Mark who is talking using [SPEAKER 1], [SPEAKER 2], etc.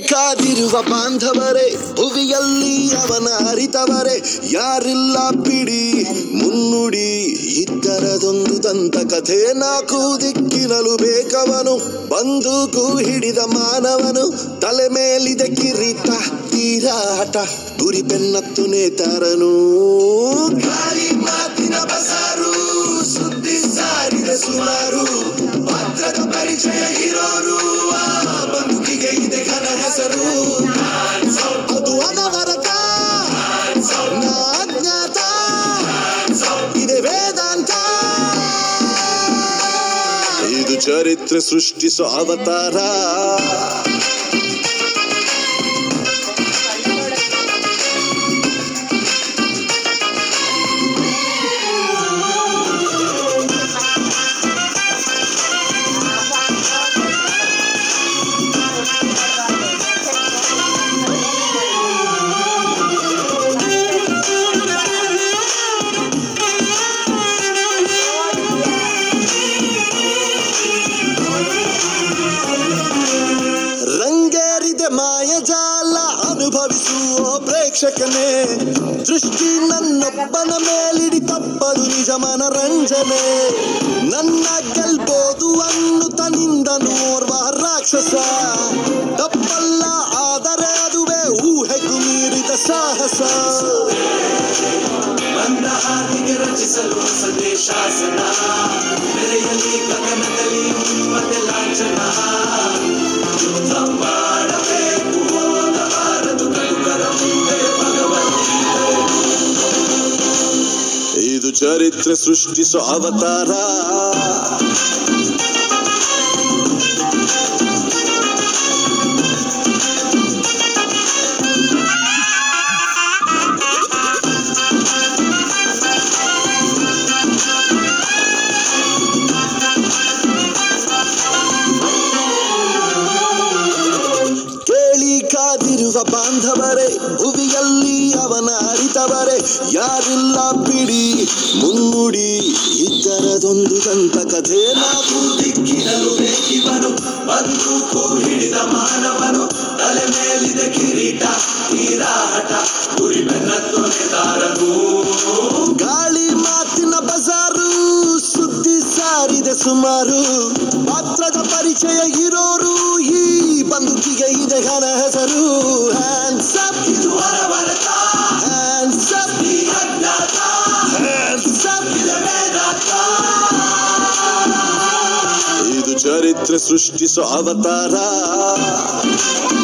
[SPEAKER 1] ಕಾದಿರುವ ಬಾಂಧವರೇ ಭುವಿಯಲ್ಲಿ ಅವನ ಅರಿತವರೇ ಯಾರಿಲ್ಲ ಬಿಡಿ ಮುನ್ನುಡಿ ಇದ್ದರದೊಂದು ದಂತ ಕಥೆ ನಾಲ್ಕು ದಿಕ್ಕಿನಲು ಬೇಕವನು ಬಂದೂಕು ಹಿಡಿದ ಮಾನವನು ತಲೆ ಮೇಲಿದೆ ಕಿರೀಟ ತೀರಾಟ ಗುರಿ ಬೆನ್ನತ್ತು ನೇತಾರನು ಗಾಳಿ ಮಾತಿನ ಬಸಾರು ಸುದ್ದಿ ಸಾರಿದ ಸುಮಾರು ಪಾತ್ರದ ಪರಿಚಯ ಇರೋರು ಆ ಬದುಕಿಗೆ ಇದೆ ಘನ ಹೆಸರು ಅದು ಅನವರತ ನಾ ಅಜ್ಞಾತ ಇದೆ ವೇದಾಂತ ಇದು ಚರಿತ್ರೆ ಸೃಷ್ಟಿಸೋ ಅವತಾರ ರಂಗೇರಿದೆ ಮಾಯಜಾಲ ಅನುಭವಿಸುವ ಪ್ರೇಕ್ಷಕನೇ ದೃಷ್ಟಿ ನನ್ನೊಬ್ಬನ ಮೇಲಿಡಿ ತಪ್ಪದು ನಿಜ ಮನರಂಜನೆ ನನ್ನ ಗೆಲ್ಬೋದು ಅನ್ನುತ್ತ ನಿಂದ ನೋರ್ವ ರಾಕ್ಷಸ ತಪ್ಪಲ್ಲ ಆದರೆ ಅದುವೇ ಊಹೆಗೂ ಮೀರಿದ ಸಾಹಸ
[SPEAKER 2] ಬಂದ ಹಾದಿಗೆ ರಚಿಸಲು ಸಂದೇಶಾಸನ ನೆರೆಯಲಿ ಗಗನದಲ್ಲಿ ಮತ್ತೆ ಲಾಂಛನ ಯುದ್ಧ ಮಾಡಬೇಕು ಹೋಗಬಾರದು ಕಡುಕರ ಮುಂದೆ ಭಗವದ್ಗೀತೆ
[SPEAKER 1] ಇದು ಚರಿತ್ರೆ ಸೃಷ್ಟಿಸೋ ಅವತಾರ ಕೇಳಿ ಕಾದಿರುವ ಬಾಂಧವರೇ ಭುವಿಯಲ್ಲಿ ಅವನ ಅರಿತವರೇ ಯಾರಿಲ್ಲ ಬಿಡಿ ಮುನ್ನುಡಿ ಇದ್ದರದೊಂದು ದಂತ ಕಥೆ ನಾವು
[SPEAKER 2] ದಿಕ್ಕಿನಲು ಬೇಕಿವನು ಬಂದೂಕು ಹಿಡಿದ ಮಾನವನು ತಲೆ ಮೇಲಿದೆ ಕಿರೀಟ ತೀರಾಟ ಗುರಿ ಬೆನ್ನತ್ತು ನೇತಾರನು
[SPEAKER 1] ಗಾಳಿ ಮಾತಿನ ಬಜಾರು ಸುದ್ದಿ ಸಾರಿದೆ ಸುಮಾರು ಪಾತ್ರದ ಪರಿಚಯ ಇರೋರು ಈ ಬಂದುಕಿಗೆ ಇದೆ ಘನ ಹೆಸರು ಹ್ಯಾಂಡ್ಸ್ ಅಪ್
[SPEAKER 2] ಇದು ಅರವರತ
[SPEAKER 1] ಹ್ಯಾಂಡ್ಸ್ ಅಪ್
[SPEAKER 2] ಈ ಅಜ್ಞಾತ
[SPEAKER 1] ಹ್ಯಾಂಡ್ಸ್ ಅಪ್
[SPEAKER 2] ಇದೆ ವೇದಾಂತ
[SPEAKER 1] ಇದು ಚರಿತ್ರೆ ಸೃಷ್ಟಿಸೋ ಅವತಾರ